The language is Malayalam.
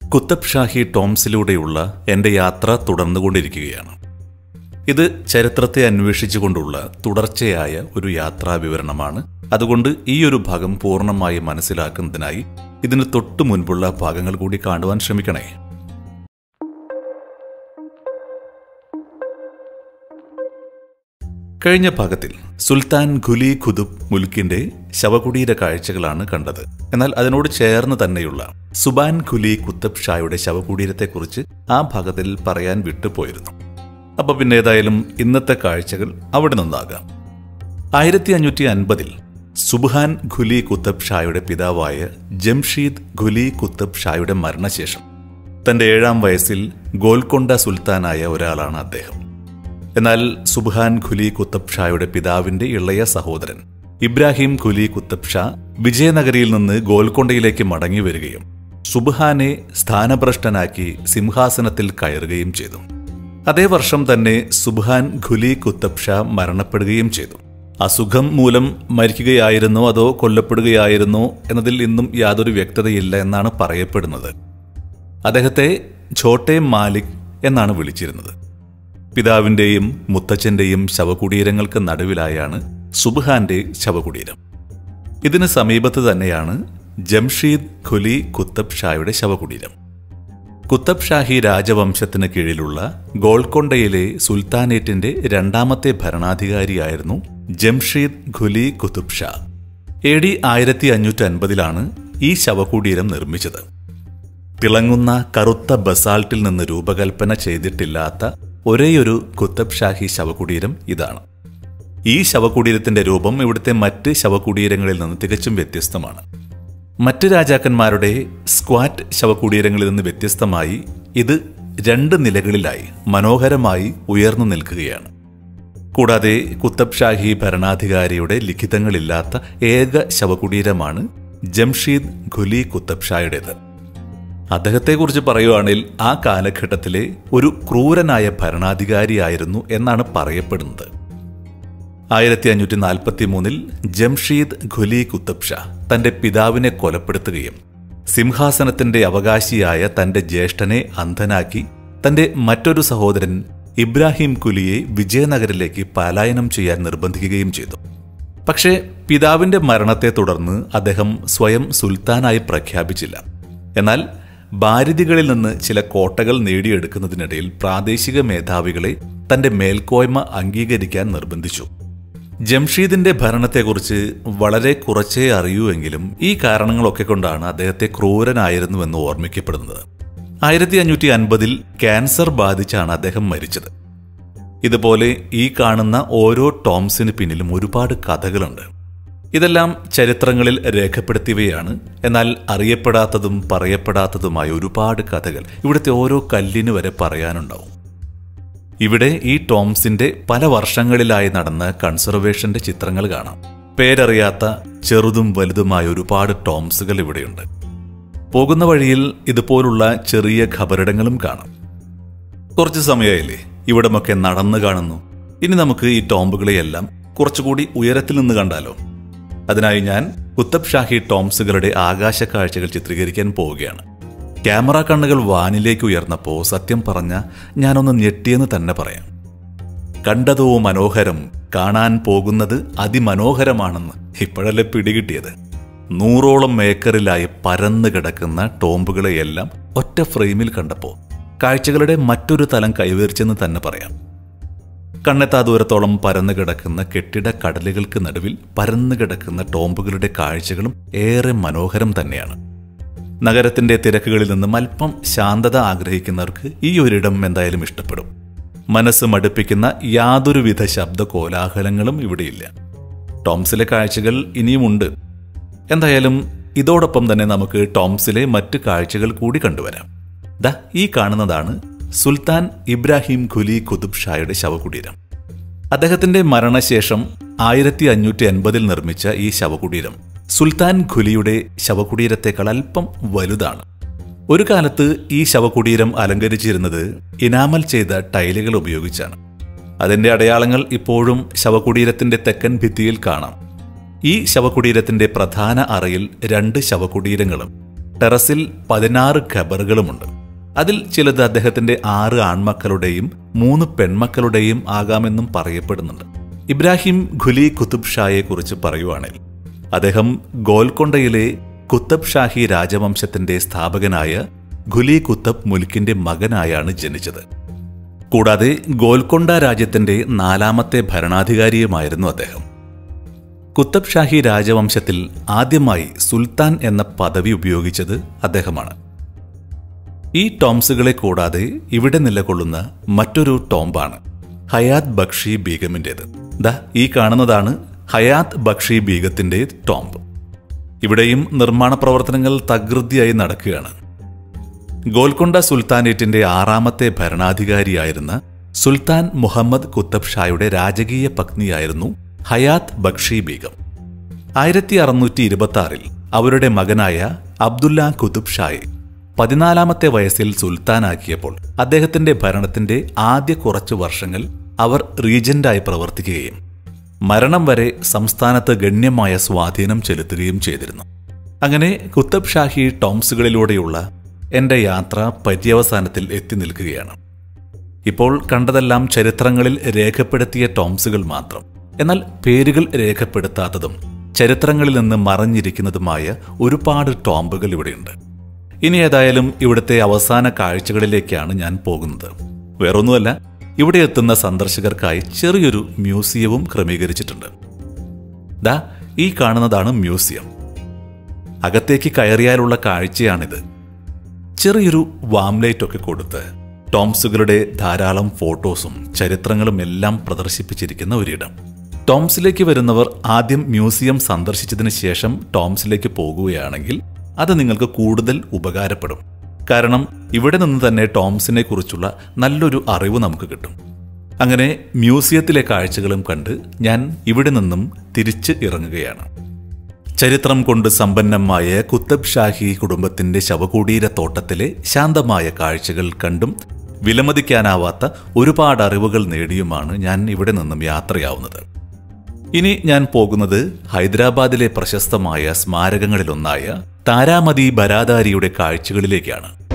കുത്തബ് ഷാഹി ടോംസിലൂടെയുള്ള എൻ്റെ യാത്ര തുടർന്നുകൊണ്ടിരിക്കുകയാണ് ഇത് ചരിത്രത്തെ അന്വേഷിച്ചുകൊണ്ടുള്ള തുടർച്ചയായ ഒരു യാത്രാ വിവരണമാണ് അതുകൊണ്ട് ഈ ഒരു ഭാഗം പൂർണ്ണമായി മനസ്സിലാക്കുന്നതിനായി ഇതിന് തൊട്ടു മുൻപുള്ള ഭാഗങ്ങൾ കൂടി കാണുവാൻ ശ്രമിക്കണേ കഴിഞ്ഞ ഭാഗത്തിൽ സുൽത്താൻ ഖുലി ഖുദുബ് മുൽക്കിന്റെ ശവകുടീര കാഴ്ചകളാണ് കണ്ടത് എന്നാൽ അതിനോട് ചേർന്ന് തന്നെയുള്ള സുബാൻ ഖുലി കുത്തബ് ഷായുടെ ശവകുടീരത്തെക്കുറിച്ച് ആ ഭാഗത്തിൽ പറയാൻ വിട്ടുപോയിരുന്നു അപ്പൊ പിന്നെ ഏതായാലും ഇന്നത്തെ കാഴ്ചകൾ അവിടെ നിന്നാകാം ആയിരത്തി അഞ്ഞൂറ്റി അൻപതിൽ സുബ്ഹാൻ ഖുലി കുത്തബ് ഷായുടെ പിതാവായ ജംഷീദ് ഖുലി കുത്തബ് ഷായുടെ മരണശേഷം തന്റെ ഏഴാം വയസ്സിൽ ഗോൽക്കൊണ്ട സുൽത്താനായ ഒരാളാണ് അദ്ദേഹം എന്നാൽ സുബ്ഹാൻ ഖുലി കുത്തബ് ഷായുടെ പിതാവിന്റെ ഇളയ സഹോദരൻ ഇബ്രാഹിം ഖുലി കുത്തബ് ഷാ വിജയനഗരിയിൽ നിന്ന് ഗോൽക്കൊണ്ടയിലേക്ക് മടങ്ങി വരികയും സുബ്ഹാനെ സ്ഥാനഭ്രഷ്ടനാക്കി സിംഹാസനത്തിൽ കയറുകയും ചെയ്തു അതേ വർഷം തന്നെ സുബ്ഹാൻ ഖുലി കുത്തബ് ഷാ മരണപ്പെടുകയും ചെയ്തു അസുഖം മൂലം മരിക്കുകയായിരുന്നോ അതോ കൊല്ലപ്പെടുകയായിരുന്നോ എന്നതിൽ ഇന്നും യാതൊരു വ്യക്തതയില്ല എന്നാണ് പറയപ്പെടുന്നത് അദ്ദേഹത്തെ ഛോട്ടെ മാലിക് എന്നാണ് വിളിച്ചിരുന്നത് പിതാവിന്റെയും മുത്തച്ഛന്റെയും ശവകുടീരങ്ങൾക്ക് നടുവിലായാണ് സുബ്ഹാന്റെ ശവകുടീരം ഇതിന് സമീപത്ത് തന്നെയാണ് ജംഷീദ് ഖുലി കുത്തബ് ഷായുടെ ശവകുടീരം കുത്തബ് ഷാഹി രാജവംശത്തിന് കീഴിലുള്ള ഗോൾക്കൊണ്ടയിലെ സുൽത്താനേറ്റിന്റെ രണ്ടാമത്തെ ഭരണാധികാരിയായിരുന്നു ജംഷീദ് ഖുലി കുത്തുബ് ഷാ എ ഡി ആയിരത്തി അഞ്ഞൂറ്റി അൻപതിലാണ് ഈ ശവകുടീരം നിർമ്മിച്ചത് തിളങ്ങുന്ന കറുത്ത ബസാൾട്ടിൽ നിന്ന് രൂപകൽപ്പന ചെയ്തിട്ടില്ലാത്ത ഒരേയൊരു കുത്തബ് ഷാഹി ശവകുടീരം ഇതാണ് ഈ ശവകുടീരത്തിന്റെ രൂപം ഇവിടുത്തെ മറ്റ് ശവകുടീരങ്ങളിൽ നിന്ന് തികച്ചും വ്യത്യസ്തമാണ് മറ്റ് രാജാക്കന്മാരുടെ സ്ക്വാറ്റ് ശവകുടീരങ്ങളിൽ നിന്ന് വ്യത്യസ്തമായി ഇത് രണ്ട് നിലകളിലായി മനോഹരമായി ഉയർന്നു നിൽക്കുകയാണ് കൂടാതെ കുത്തബ് ഷാഹി ഭരണാധികാരിയുടെ ലിഖിതങ്ങളില്ലാത്ത ഏക ശവകുടീരമാണ് ജംഷീദ് ഖുലി കുത്തബ് ഷായുടേത് അദ്ദേഹത്തെക്കുറിച്ച് പറയുവാണെങ്കിൽ ആ കാലഘട്ടത്തിലെ ഒരു ക്രൂരനായ ഭരണാധികാരിയായിരുന്നു എന്നാണ് പറയപ്പെടുന്നത് ആയിരത്തി അഞ്ഞൂറ്റി നാൽപ്പത്തി മൂന്നിൽ ജംഷീദ് ഖുലി കുത്തബ് ഷാ തന്റെ പിതാവിനെ കൊലപ്പെടുത്തുകയും സിംഹാസനത്തിന്റെ അവകാശിയായ തന്റെ ജ്യേഷ്ഠനെ അന്ധനാക്കി തന്റെ മറ്റൊരു സഹോദരൻ ഇബ്രാഹിം കുലിയെ വിജയനഗരിലേക്ക് പലായനം ചെയ്യാൻ നിർബന്ധിക്കുകയും ചെയ്തു പക്ഷേ പിതാവിന്റെ മരണത്തെ തുടർന്ന് അദ്ദേഹം സ്വയം സുൽത്താനായി പ്രഖ്യാപിച്ചില്ല എന്നാൽ ഭാരതികളിൽ നിന്ന് ചില കോട്ടകൾ നേടിയെടുക്കുന്നതിനിടയിൽ പ്രാദേശിക മേധാവികളെ തന്റെ മേൽക്കോയ്മ അംഗീകരിക്കാൻ നിർബന്ധിച്ചു ജംഷീദിന്റെ ഭരണത്തെക്കുറിച്ച് വളരെ കുറച്ചേ അറിയൂ എങ്കിലും ഈ കാരണങ്ങളൊക്കെ കൊണ്ടാണ് അദ്ദേഹത്തെ ക്രൂരനായിരുന്നുവെന്ന് ഓർമ്മിക്കപ്പെടുന്നത് ആയിരത്തി അഞ്ഞൂറ്റി അൻപതിൽ ക്യാൻസർ ബാധിച്ചാണ് അദ്ദേഹം മരിച്ചത് ഇതുപോലെ ഈ കാണുന്ന ഓരോ ടോംസിന് പിന്നിലും ഒരുപാട് കഥകളുണ്ട് ഇതെല്ലാം ചരിത്രങ്ങളിൽ രേഖപ്പെടുത്തിയവയാണ് എന്നാൽ അറിയപ്പെടാത്തതും പറയപ്പെടാത്തതുമായ ഒരുപാട് കഥകൾ ഇവിടുത്തെ ഓരോ കല്ലിന് വരെ പറയാനുണ്ടാവും ഇവിടെ ഈ ടോംസിന്റെ പല വർഷങ്ങളിലായി നടന്ന കൺസർവേഷന്റെ ചിത്രങ്ങൾ കാണാം പേരറിയാത്ത ചെറുതും വലുതുമായ ഒരുപാട് ടോംസുകൾ ഇവിടെയുണ്ട് പോകുന്ന വഴിയിൽ ഇതുപോലുള്ള ചെറിയ ഖബറിടങ്ങളും കാണാം കുറച്ച് സമയമായില്ലേ ഇവിടമൊക്കെ നടന്നു കാണുന്നു ഇനി നമുക്ക് ഈ ടോംബുകളെയെല്ലാം കുറച്ചുകൂടി ഉയരത്തിൽ നിന്ന് കണ്ടാലോ അതിനായി ഞാൻ കുത്തബ് ഷാഹി ടോംസുകളുടെ ആകാശ കാഴ്ചകൾ ചിത്രീകരിക്കാൻ പോവുകയാണ് ക്യാമറ കണ്ണുകൾ വാനിലേക്ക് ഉയർന്നപ്പോൾ സത്യം പറഞ്ഞ ഞാനൊന്ന് ഞെട്ടിയെന്ന് തന്നെ പറയാം കണ്ടതോ മനോഹരം കാണാൻ പോകുന്നത് അതിമനോഹരമാണെന്ന് ഇപ്പോഴല്ലേ പിടികിട്ടിയത് നൂറോളം ഏക്കറിലായി പരന്നു കിടക്കുന്ന ടോംബുകളെയെല്ലാം ഒറ്റ ഫ്രെയിമിൽ കണ്ടപ്പോൾ കാഴ്ചകളുടെ മറ്റൊരു തലം കൈവരിച്ചെന്ന് തന്നെ പറയാം കണ്ണെത്താ ദൂരത്തോളം പരന്നു കിടക്കുന്ന കെട്ടിട കടലുകൾക്ക് നടുവിൽ പരന്നു കിടക്കുന്ന ടോംബുകളുടെ കാഴ്ചകളും ഏറെ മനോഹരം തന്നെയാണ് നഗരത്തിന്റെ തിരക്കുകളിൽ നിന്നും അല്പം ശാന്തത ആഗ്രഹിക്കുന്നവർക്ക് ഈ ഒരിടം എന്തായാലും ഇഷ്ടപ്പെടും മനസ്സ് മടുപ്പിക്കുന്ന യാതൊരുവിധ ശബ്ദ കോലാഹലങ്ങളും ഇവിടെയില്ല ടോംസിലെ കാഴ്ചകൾ ഇനിയുമുണ്ട് എന്തായാലും ഇതോടൊപ്പം തന്നെ നമുക്ക് ടോംസിലെ മറ്റ് കാഴ്ചകൾ കൂടി കണ്ടുവരാം ദാ ഈ കാണുന്നതാണ് സുൽത്താൻ ഇബ്രാഹിം ഖുലി കുതുബ് ഷായുടെ ശവകുടീരം അദ്ദേഹത്തിന്റെ മരണശേഷം ആയിരത്തി അഞ്ഞൂറ്റി അൻപതിൽ നിർമ്മിച്ച ഈ ശവകുടീരം സുൽത്താൻ ഖുലിയുടെ ശവകുടീരത്തെക്കാൾ അല്പം വലുതാണ് ഒരു കാലത്ത് ഈ ശവകുടീരം അലങ്കരിച്ചിരുന്നത് ഇനാമൽ ചെയ്ത ടൈലുകൾ ഉപയോഗിച്ചാണ് അതിന്റെ അടയാളങ്ങൾ ഇപ്പോഴും ശവകുടീരത്തിന്റെ തെക്കൻ ഭിത്തിയിൽ കാണാം ഈ ശവകുടീരത്തിന്റെ പ്രധാന അറയിൽ രണ്ട് ശവകുടീരങ്ങളും ടെറസിൽ പതിനാറ് ഖബറുകളുമുണ്ട് അതിൽ ചിലത് അദ്ദേഹത്തിന്റെ ആറ് ആൺമക്കളുടെയും മൂന്ന് പെൺമക്കളുടെയും ആകാമെന്നും പറയപ്പെടുന്നുണ്ട് ഇബ്രാഹിം ഖുലി കുത്തുബ് ഷായെ കുറിച്ച് പറയുവാണെങ്കിൽ അദ്ദേഹം ഗോൽക്കൊണ്ടയിലെ കുത്തബ് ഷാഹി രാജവംശത്തിന്റെ സ്ഥാപകനായ ഖുലി കുത്തബ് മുൽക്കിന്റെ മകനായാണ് ജനിച്ചത് കൂടാതെ ഗോൽക്കൊണ്ട രാജ്യത്തിന്റെ നാലാമത്തെ ഭരണാധികാരിയുമായിരുന്നു അദ്ദേഹം കുത്തബ് ഷാഹി രാജവംശത്തിൽ ആദ്യമായി സുൽത്താൻ എന്ന പദവി ഉപയോഗിച്ചത് അദ്ദേഹമാണ് ഈ ടോംസുകളെ കൂടാതെ ഇവിടെ നിലകൊള്ളുന്ന മറ്റൊരു ടോംബാണ് ഹയാത്ത് ബക്ഷി ബീഗമിൻ്റെത് ദാ ഈ കാണുന്നതാണ് ഹയാത്ത് ബക്ഷി ബീഗത്തിന്റെ ടോംബ് ഇവിടെയും നിർമ്മാണ പ്രവർത്തനങ്ങൾ തകൃതിയായി നടക്കുകയാണ് ഗോൽക്കൊണ്ട സുൽത്താനേറ്റിന്റെ ആറാമത്തെ ഭരണാധികാരിയായിരുന്ന സുൽത്താൻ മുഹമ്മദ് കുത്തബ് ഷായുടെ രാജകീയ പത്നിയായിരുന്നു ഹയാത്ത് ബക്ഷി ബീഗം ആയിരത്തി അറുന്നൂറ്റി ഇരുപത്തി ആറിൽ അവരുടെ മകനായ അബ്ദുല്ല കുതുബ് ഷായെ പതിനാലാമത്തെ വയസ്സിൽ സുൽത്താനാക്കിയപ്പോൾ അദ്ദേഹത്തിന്റെ ഭരണത്തിന്റെ ആദ്യ കുറച്ചു വർഷങ്ങൾ അവർ റീജന്റായി പ്രവർത്തിക്കുകയും മരണം വരെ സംസ്ഥാനത്ത് ഗണ്യമായ സ്വാധീനം ചെലുത്തുകയും ചെയ്തിരുന്നു അങ്ങനെ കുത്തബ് ഷാഹി ടോംസുകളിലൂടെയുള്ള എന്റെ യാത്ര പര്യവസാനത്തിൽ എത്തി നിൽക്കുകയാണ് ഇപ്പോൾ കണ്ടതെല്ലാം ചരിത്രങ്ങളിൽ രേഖപ്പെടുത്തിയ ടോംസുകൾ മാത്രം എന്നാൽ പേരുകൾ രേഖപ്പെടുത്താത്തതും ചരിത്രങ്ങളിൽ നിന്ന് മറഞ്ഞിരിക്കുന്നതുമായ ഒരുപാട് ടോംബുകൾ ഇവിടെയുണ്ട് ഇനി ഏതായാലും ഇവിടുത്തെ അവസാന കാഴ്ചകളിലേക്കാണ് ഞാൻ പോകുന്നത് വേറൊന്നുമല്ല ഇവിടെ എത്തുന്ന സന്ദർശകർക്കായി ചെറിയൊരു മ്യൂസിയവും ക്രമീകരിച്ചിട്ടുണ്ട് ദാ ഈ കാണുന്നതാണ് മ്യൂസിയം അകത്തേക്ക് കയറിയാലുള്ള കാഴ്ചയാണിത് ചെറിയൊരു വാംലൈറ്റ് ഒക്കെ കൊടുത്ത് ടോംസുകളുടെ ധാരാളം ഫോട്ടോസും ചരിത്രങ്ങളും എല്ലാം പ്രദർശിപ്പിച്ചിരിക്കുന്ന ഒരിടം ടോംസിലേക്ക് വരുന്നവർ ആദ്യം മ്യൂസിയം സന്ദർശിച്ചതിന് ശേഷം ടോംസിലേക്ക് പോകുകയാണെങ്കിൽ അത് നിങ്ങൾക്ക് കൂടുതൽ ഉപകാരപ്പെടും കാരണം ഇവിടെ നിന്ന് തന്നെ ടോംസിനെ കുറിച്ചുള്ള നല്ലൊരു അറിവ് നമുക്ക് കിട്ടും അങ്ങനെ മ്യൂസിയത്തിലെ കാഴ്ചകളും കണ്ട് ഞാൻ ഇവിടെ നിന്നും തിരിച്ച് ഇറങ്ങുകയാണ് ചരിത്രം കൊണ്ട് സമ്പന്നമായ കുത്തബ് ഷാഹി കുടുംബത്തിന്റെ ശവകുടീര തോട്ടത്തിലെ ശാന്തമായ കാഴ്ചകൾ കണ്ടും വിലമതിക്കാനാവാത്ത ഒരുപാട് അറിവുകൾ നേടിയുമാണ് ഞാൻ ഇവിടെ നിന്നും യാത്രയാവുന്നത് ഇനി ഞാൻ പോകുന്നത് ഹൈദരാബാദിലെ പ്രശസ്തമായ സ്മാരകങ്ങളിലൊന്നായ താരാമതി ബരാദാരിയുടെ കാഴ്ചകളിലേക്കാണ്